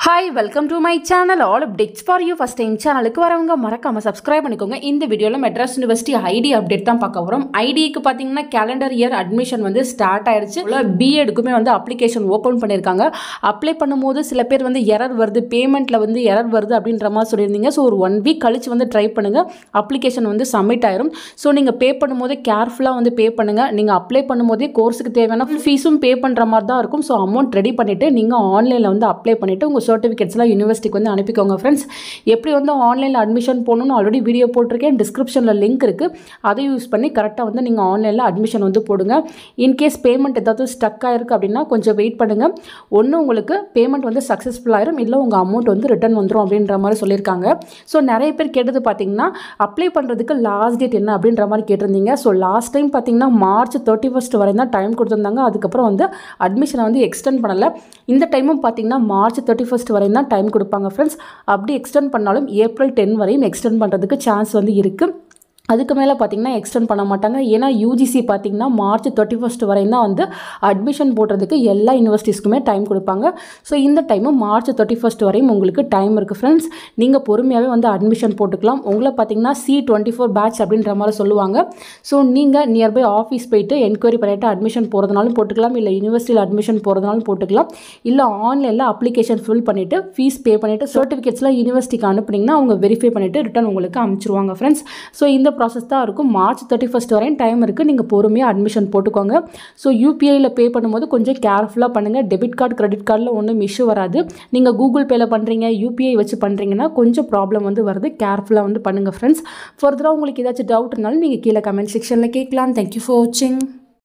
hi welcome to my channel all updates for you first time சேனலுக்கு வரவங்க மறக்காமல் subscribe பண்ணிக்கோங்க இந்த வீடியோவில் மெட்ராஸ் யூனிவர்சிட்டி ஐடி அப்டேட் தான் பார்க்க வரோம் ஐடிக்கு பார்த்தீங்கன்னா கேலண்டர் இயர் அட்மிஷன் வந்து ஸ்டார்ட் ஆயிடுச்சு பிஎடுக்குமே வந்து அப்ளிகேஷன் ஓப்பன் பண்ணியிருக்காங்க அப்ளை பண்ணும்போது சில பேர் வந்து எரர் வருது பேமெண்ட்டில் வந்து எரர் வருது அப்படின்ற மாதிரி சொல்லியிருந்தீங்க ஸோ ஒரு ஒன் வீக் கழிச்சு வந்து ட்ரை பண்ணுங்கள் அப்ளிகேஷன் வந்து சப்மிட் ஆயிரும் ஸோ நீங்கள் பே பண்ணும்போதே கேர்ஃபுல்லாக வந்து பே பண்ணுங்கள் நீங்கள் அப்ளை பண்ணும்போதே கோர்ஸுக்கு தேவையான ஃபீஸும் பே பண்ணுற மாதிரி தான் இருக்கும் ஸோ அமௌண்ட் ரெடி பண்ணிவிட்டு நீங்கள் ஆன்லைனில் வந்து அப்ளை பண்ணிவிட்டு உங்கள் சர்டிஃபிகேட்ஸ்லாம் யூனிவர்சிட்டிக்கு வந்து அனுப்பிக்கோங்க ஃப்ரெண்ட்ஸ் எப்படி வந்து ஆன்லைனில் அட்மிஷன் போகணும்னு ஆல்ரெடி வீடியோ போட்டிருக்கேன் டிஸ்கிரிப்ஷனில் லிங்க் இருக்குது அதை யூஸ் பண்ணி கரெக்டாக வந்து நீங்கள் ஆன்லைனில் அட்மிஷன் வந்து போடுங்க இன்கேஸ் பேமெண்ட் ஏதாவது ஸ்டக் ஆயிருக்கு அப்படின்னா கொஞ்சம் வெயிட் பண்ணுங்கள் ஒன்று உங்களுக்கு பேமெண்ட் வந்து சக்ஸஸ்ஃபுல் ஆயிரும் இல்லை உங்கள் அமௌண்ட் வந்து ரிட்டர்ன் வந்துடும் அப்படின்ற மாதிரி சொல்லியிருக்காங்க ஸோ நிறைய பேர் கேட்டது பார்த்தீங்கன்னா அப்ளை பண்ணுறதுக்கு லாஸ்ட் டேட் என்ன அப்படின்ற மாதிரி கேட்டிருந்தீங்க ஸோ லாஸ்ட் டைம் பார்த்தீங்கன்னா மார்ச் தேர்ட்டி ஃபஸ்ட் வரை தான் டைம் கொடுத்துருந்தாங்க அதுக்கப்புறம் வந்து அட்மிஷனை வந்து எக்ஸ்டெண்ட் பண்ணலை இந்த டைமும் பார்த்தீங்கன்னா மார்ச் தேர்ட்டி ஃபஸ்ட் வரையும் தான் டைம் கொடுப்பாங்க ஃப்ரெண்ட்ஸ் அப்படி எக்ஸ்டெண்ட் பண்ணாலும் ஏப்ரல் டென் வரையும் எக்ஸ்டெண்ட் பண்ணுறதுக்கு சான்ஸ் வந்து இருக்குது அதுக்கு மேலே பார்த்தீங்கன்னா எக்ஸ்டெண்ட் பண்ண மாட்டாங்க ஏன்னா யூஜிசி பார்த்தீங்கன்னா மார்ச் தேர்ட்டி ஃபஸ்ட் வரையும் தான் வந்து அட்மிஷன் போடுறதுக்கு எல்லா யூனிவர்சிட்டிஸ்க்குமே டைம் கொடுப்பாங்க ஸோ இந்த டைமு மார்ச் தேர்ட்டி ஃபஸ்ட் வரையும் உங்களுக்கு டைம் இருக்குது ஃப்ரெண்ட்ஸ் நீங்கள் பொறுமையாகவே வந்து அட்மிஷன் போட்டுக்கலாம் உங்களை பார்த்தீங்கன்னா சி டுவெண்ட்டி ஃபோர் பேட்ச் அப்படின்ற மாதிரி சொல்லுவாங்க ஸோ நீங்கள் நியர்பை ஆஃபீஸ் போயிட்டு என்கொயரி பண்ணிவிட்டு அட்மிஷன் போகிறதுனாலும் போட்டுக்கலாம் இல்லை யூனிவர்சிட்டியில் அட்மிஷன் போகிறதுனாலும் போட்டுக்கலாம் இல்லை ஆன்லைனில் அப்ளிகேஷன் ஃபில் பண்ணிவிட்டு ஃபீஸ் பே பண்ணிவிட்டு சர்டிஃபிகேட்ஸ்லாம் யூனிவர்சிட்டிக்கு அனுப்புனீங்கன்னா அவங்க வெரிஃபை பண்ணிவிட்டு ரிட்டன் உங்களுக்கு அனுப்பிச்சிருவாங்க ஃப்ரெண்ட்ஸ் ஸோ இந்த ப்ராசஸ் தான் இருக்கும் மார்ச் தேர்ட்டி ஃபஸ்ட் வரையும் டைம் இருக்குது நீங்கள் பொறுமையாக அட்மிஷன் போட்டுக்கோங்க ஸோ யூபிஐயில் பே பண்ணும்போது கொஞ்சம் கேர்ஃபுல்லாக பண்ணுங்கள் டெபிட் கார்டு கிரெடிட் கார்டில் ஒன்றும் இஷ்யூ வராது நீங்கள் கூகுள் பேயில் பண்ணுறீங்க யூபிஐ வச்சு பண்ணுறீங்கன்னா கொஞ்சம் ப்ராப்ளம் வந்து வருது கேர்ஃபுல்லாக வந்து பண்ணுங்கள் ஃப்ரெண்ட்ஸ் ஃபர்தராக உங்களுக்கு ஏதாச்சும் டவுட் இருந்தாலும் நீங்கள் கீழே கமெண்ட் செக்ஷனில் கேட்கலாம் தேங்க்யூ ஃபார் வாட்சிங்